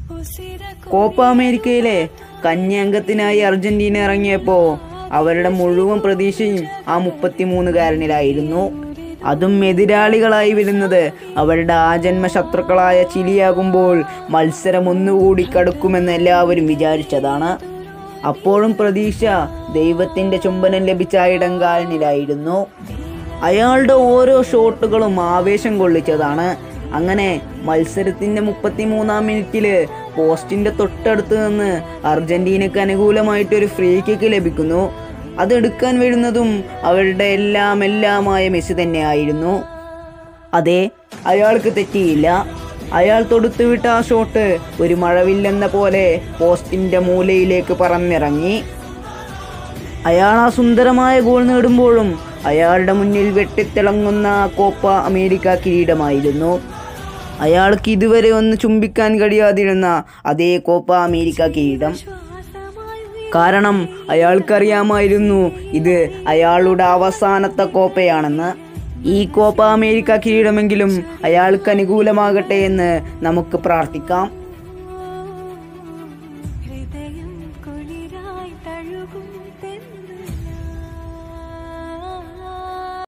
Copa അമേരിക്കയിലെ കന്യാംഗത്തിനായി Argentina ഇറങ്ങിയപ്പോൾ അവരുടെ മുഴുവൻ പ്രതീക്ഷയും ആ മുപ്പത്തിമൂന്നുകാരനിലായിരുന്നു അതും എതിരാളികളായി വരുന്നത് അവരുടെ ആജന്മ ശത്രുക്കളായ ചിലിയാകുമ്പോൾ മത്സരം ഒന്നുകൂടി കടുക്കുമെന്ന് എല്ലാവരും വിചാരിച്ചതാണ് അപ്പോഴും പ്രതീക്ഷ ദൈവത്തിൻ്റെ ചുംബനം ലഭിച്ച ഇടങ്കാലനിലായിരുന്നു അയാളുടെ ഓരോ ഷോട്ടുകളും ആവേശം കൊള്ളിച്ചതാണ് അങ്ങനെ മത്സരത്തിന്റെ മുപ്പത്തിമൂന്നാം മിനിറ്റില് പോസ്റ്റിന്റെ തൊട്ടടുത്ത് നിന്ന് അർജന്റീനക്ക് അനുകൂലമായിട്ട് ഒരു ഫ്രീ കിക്ക് ലഭിക്കുന്നു അതെടുക്കാൻ വരുന്നതും അവരുടെ എല്ലാം എല്ലാമായ മെസ്സി തന്നെയായിരുന്നു അതെ അയാൾക്ക് തെറ്റിയില്ല അയാൾ തൊടുത്തുവിട്ട ആ ഷോട്ട് ഒരു മഴവില്ലെന്ന പോലെ പോസ്റ്റിന്റെ മൂലയിലേക്ക് പറന്നിറങ്ങി അയാൾ ആ സുന്ദരമായ ഗോൾ നേടുമ്പോഴും അയാളുടെ മുന്നിൽ വെട്ടിത്തിളങ്ങുന്ന ആ കോപ്പ അമേരിക്ക കിരീടമായിരുന്നു അയാൾക്ക് ഇതുവരെ ഒന്ന് ചുംബിക്കാൻ കഴിയാതിരുന്ന അതേ കോപ്പ അമേരിക്ക കിരീടം കാരണം അയാൾക്കറിയാമായിരുന്നു ഇത് അയാളുടെ അവസാനത്തെ കോപ്പയാണെന്ന് ഈ കോപ്പ അമേരിക്ക കിരീടമെങ്കിലും അയാൾക്ക് അനുകൂലമാകട്ടെ എന്ന് നമുക്ക് പ്രാർത്ഥിക്കാം ഹൃദയം കുളിരായി തഴുകും തെന്ന്